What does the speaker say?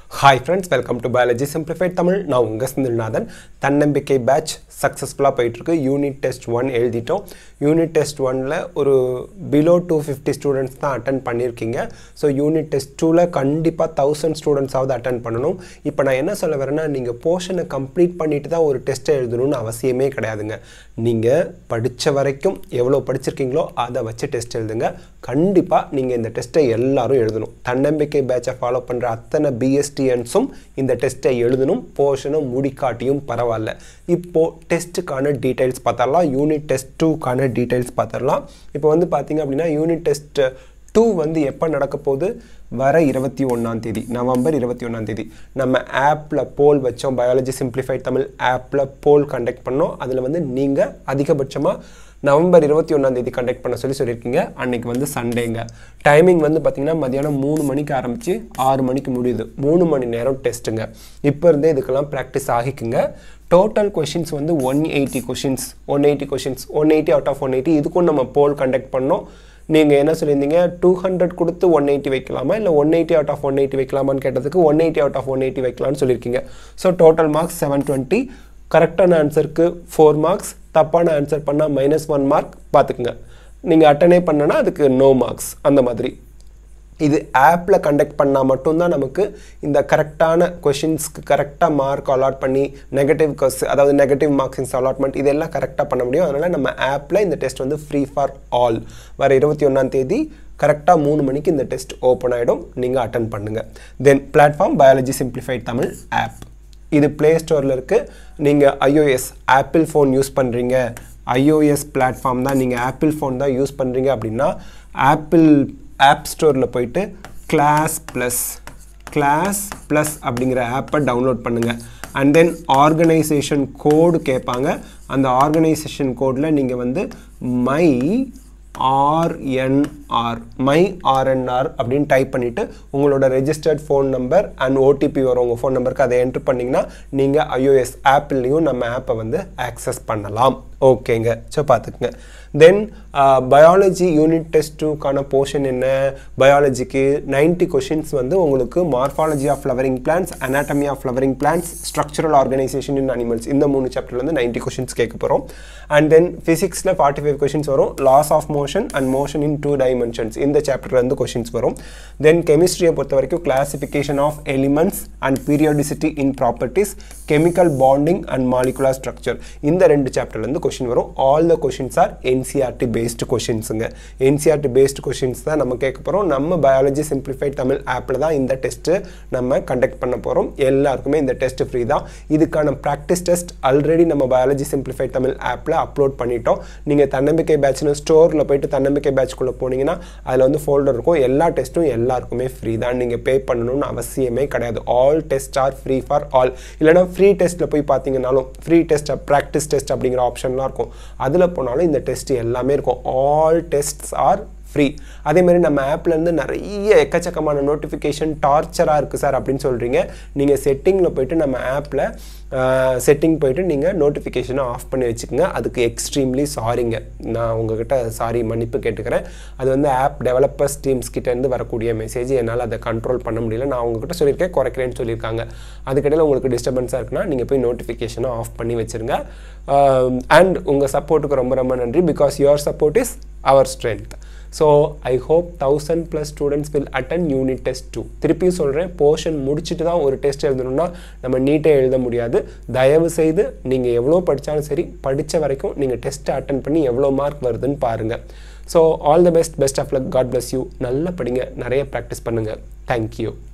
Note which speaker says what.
Speaker 1: hi friends welcome to biology simplified Tamil நான் உங்கள் செந்தில்நாதன் தன்னம்பிக்கை பேட்ச் சக்ஸஸ்ஃபுல்லாக போயிட்டுருக்கு யூனிட் டெஸ்ட் ஒன் எழுதிட்டோம் யூனிட் டெஸ்ட் ஒனில் ஒரு பிலோ டூ ஃபிஃப்டி ஸ்டூடெண்ட்ஸ் தான் அட்டன் பண்ணியிருக்கீங்க ஸோ யூனிட் டெஸ்ட் டூவில் கண்டிப்பாக தௌசண்ட் ஸ்டூடெண்ட்ஸாவது அட்டன் பண்ணணும் இப்போ நான் என்ன சொல்ல வரேன்னா நீங்கள் போர்ஷனை கம்ப்ளீட் பண்ணிட்டு தான் ஒரு டெஸ்ட்டை எழுதணும்னு அவசியமே கிடையாதுங்க நீங்கள் படித்த வரைக்கும் எவ்வளோ படிச்சிருக்கீங்களோ அதை வச்சு டெஸ்ட் எழுதுங்க கண்டிப்பாக நீங்கள் இந்த டெஸ்ட்டை எல்லாரும் எழுதணும் தன்னம்பிக்கை பேட்சை ஃபாலோ பண்ணுற அத்தனை பிஎஸ்டிஎன்ஸும் இந்த டெஸ்ட்டை எழுதணும் போர்ஷனை முடிக்காட்டியும் பரவாயில்ல இப்போது டெஸ்ட்டுக்கான டீட்டெயில்ஸ் பார்த்தரலாம் யூனிட் டெஸ்ட் டூக்கான டீட்டெயில்ஸ் பார்த்துடலாம் இப்போ வந்து பார்த்தீங்க அப்படின்னா யூனிட் டெஸ்ட் டூ வந்து எப்போ நடக்க போகுது வர இருபத்தி ஒன்றாம் தேதி நவம்பர் இருபத்தி ஒன்றாம் தேதி நம்ம ஆப்பில் போல் வச்சோம் பயாலஜி சிம்பிளிஃபைட் தமிழ் ஆப்பில் போல் கண்டக்ட் பண்ணோம் அதில் வந்து நீங்கள் அதிகபட்சமாக நவம்பர் இருபத்தி ஒன்றாம் தேதி கண்டக்ட் பண்ண சொல்லி சொல்லியிருக்கீங்க அன்னைக்கு வந்து சண்டேங்க டைமிங் வந்து பார்த்தீங்கன்னா மதியானம் மூணு மணிக்கு ஆரம்பித்து ஆறு மணிக்கு முடியுது மூணு மணி நேரம் டெஸ்ட்டுங்க இப்போ இருந்தே இதுக்கெல்லாம் ப்ராக்டிஸ் ஆகிக்குங்க டோட்டல் கொஷின்ஸ் வந்து one eighty questions one eighty questions one eighty out of one eighty இதுக்கும் நம்ம போல் கண்டக்ட் பண்ணோம் நீங்கள் என்ன சொல்லியிருந்தீங்க டூ ஹண்ட்ரட் கொடுத்து ஒன் எயிட்டி வைக்கலாமா இல்லை one eighty out of one eighty வைக்கலாமான்னு கேட்டதுக்கு one eighty out of one eighty வைக்கலாம்னு சொல்லியிருக்கீங்க so total marks seven twenty கரெக்டான ஆன்சருக்கு ஃபோர் மார்க்ஸ் தப்பான ஆன்சர் பண்ணால் மைனஸ் ஒன் மார்க் பார்த்துக்குங்க நீங்கள் அட்டனே பண்ணனா அதுக்கு நோ மார்க்ஸ் அந்த மாதிரி இது ஆப்பில் கண்டக்ட் பண்ணால் மட்டும்தான் நமக்கு இந்த கரெக்டான கொஷின்ஸ்க்கு கரெக்டாக மார்க் அலாட் பண்ணி நெகட்டிவ் கொஸ் அதாவது நெகட்டிவ் மார்க்ஸின்ஸ் அலாட்மெண்ட் இதெல்லாம் கரெக்டாக பண்ண முடியும் அதனால் நம்ம ஆப்பில் இந்த டெஸ்ட் வந்து ஃப்ரீ ஃபார் ஆல் வர இருபத்தி ஒன்றாம் தேதி கரெக்டாக மூணு மணிக்கு இந்த டெஸ்ட் ஓப்பன் ஆகிடும் நீங்கள் அட்டன் பண்ணுங்கள் then platform biology simplified Tamil app இது ப்ளே ஸ்டோரில் இருக்குது நீங்கள் ஐஓஎஸ் ஆப்பிள் ஃபோன் யூஸ் பண்ணுறீங்க ஐஓஎஸ் பிளாட்ஃபார்ம் தான் நீங்கள் ஆப்பிள் ஃபோன் தான் யூஸ் பண்ணுறீங்க அப்படின்னா ஆப்பிள் ஆப் ஸ்டோரில் போயிட்டு கிளாஸ் ப்ளஸ் கிளாஸ் ப்ளஸ் அப்படிங்கிற ஆப்பை டவுன்லோட் பண்ணுங்கள் அண்ட் தென் ஆர்கனைசேஷன் கோடு கேட்பாங்க அந்த ஆர்கனைசேஷன் கோடில் நீங்கள் வந்து மை ஆர்என்ஆர் மை ஆர்என்ஆர் அப்படின்னு டைப் பண்ணிவிட்டு உங்களோட registered phone number and OTP வரும் உங்கள் ஃபோன் நம்பருக்கு அதை என்ட்ரு பண்ணிங்கன்னா நீங்கள் ஐஓஎஸ் ஆப்பிள்லேயும் நம்ம ஆப்பை வந்து ஆக்சஸ் பண்ணலாம் ஓகேங்க ஸோ பார்த்துக்குங்க தென் பயாலஜி யூனிட் டெஸ்ட் டூக்கான போர்ஷன் என்ன பயாலஜிக்கு நைன்டி கொஷின்ஸ் வந்து உங்களுக்கு morphology of flowering plants anatomy of flowering plants structural organisation in animals இந்த மூணு சாப்டர்லேருந்து நைன்டி கொஷின்ஸ் கேட்க போகிறோம் அண்ட் தென் ஃபிசிக்ஸில் ஃபார்ட்டி ஃபைவ் கொஷின்ஸ் வரும் laws of motion and motion in two dimensions இந்த சாப்டர்லேருந்து கொஷின்ஸ் வரும் தென் கெமிஸ்ட்ரியை பொறுத்த வரைக்கும் classification of elements and periodicity in properties chemical bonding and molecular structure இந்த ரெண்டு சாப்டர்லேருந்து கொஷின் வரும் all the questions are NCERT based கொஷின்ஸுங்க என்சிஆர்டி பேஸ்டு கொஷின்ஸ் தான் நம்ம கேட்க போகிறோம் நம்ம பயாலஜி சிம்பிளிஃபைட் தமிழ் ஆப்பில் தான் இந்த டெஸ்ட்டு நம்ம கண்டக்ட் பண்ண போகிறோம் எல்லாருக்குமே இந்த டெஸ்ட் ஃப்ரீ தான் இதுக்கான ப்ராக்டிஸ் டெஸ்ட் ஆல்ரெடி நம்ம பயாலஜி சிம்பிளிஃபைட் தமிழ் ஆப்பில் அப்லோட் பண்ணிட்டோம் நீங்கள் தன்னம்பிக்கை பேட்ச்னு ஸ்டோரில் போயிட்டு தன்னம்பிக்கை பேட்ச்குள்ளே போனீங்கன்னா அதில் வந்து ஃபோல்டர் இருக்கும் எல்லா டெஸ்ட்டும் எல்லாருக்குமே ஃப்ரீ தான் நீங்கள் பே பண்ணணும்னு அவசியமே கிடையாது all test are free for all இல்லைனா ஃப்ரீ டெஸ்ட்டில் போய் பார்த்தீங்கன்னாலும் ஃப்ரீ டெஸ்ட் ப்ராக்டிஸ் டெஸ்ட் அப்படிங்கிற ஆப்ஷன்லாம் இருக்கும் அதில் போனாலும் இந்த டெஸ்ட் எல்லாமே இருக்கும் ஆல் டெஸ்ட்ஸ் ஆர் ஃப்ரீ அதேமாதிரி நம்ம ஆப்லேருந்து நிறைய எக்கச்சக்கமான நோட்டிஃபிகேஷன் டார்ச்சராக இருக்குது சார் அப்படின்னு சொல்கிறீங்க நீங்கள் செட்டிங்கில் போயிட்டு நம்ம ஆப்பில் செட்டிங் போயிட்டு நீங்கள் நோட்டிஃபிகேஷனை ஆஃப் பண்ணி வச்சுக்கோங்க அதுக்கு எக்ஸ்ட்ரீம்லி சாரிங்க நான் உங்ககிட்ட சாரி மன்னிப்பு கேட்டுக்கிறேன் அது வந்து ஆப் டெவலப்பர்ஸ் டீம்ஸ் கிட்டேருந்து வரக்கூடிய மெசேஜ் என்னால் அதை கண்ட்ரோல் பண்ண முடியல நான் உங்ககிட்ட சொல்லியிருக்கேன் குறைக்கிறேன்னு சொல்லியிருக்காங்க அதுக்கிடையில் உங்களுக்கு டிஸ்டர்பன்ஸாக இருக்குன்னா நீங்கள் போய் நோட்டிஃபிகேஷனை ஆஃப் பண்ணி வச்சுருங்க அண்ட் உங்கள் சப்போர்ட்டுக்கு ரொம்ப ரொம்ப நன்றி because your support is our strength so I hope thousand plus students will attend unit test two திருப்பியும் சொல்கிறேன் போர்ஷன் முடிச்சுட்டு தான் ஒரு டெஸ்ட் எழுதணும்னா நம்ம நீட்டே எழுத முடியாது தயவு செய்து நீங்கள் எவ்வளோ படித்தாலும் சரி படித்த வரைக்கும் நீங்கள் டெஸ்ட்டை அட்டன் பண்ணி எவ்வளோ மார்க் வருதுன்னு பாருங்கள் so all the best best of luck God bless you நல்லா படிங்க நிறைய ப்ராக்டிஸ் பண்ணுங்கள் தேங்க்யூ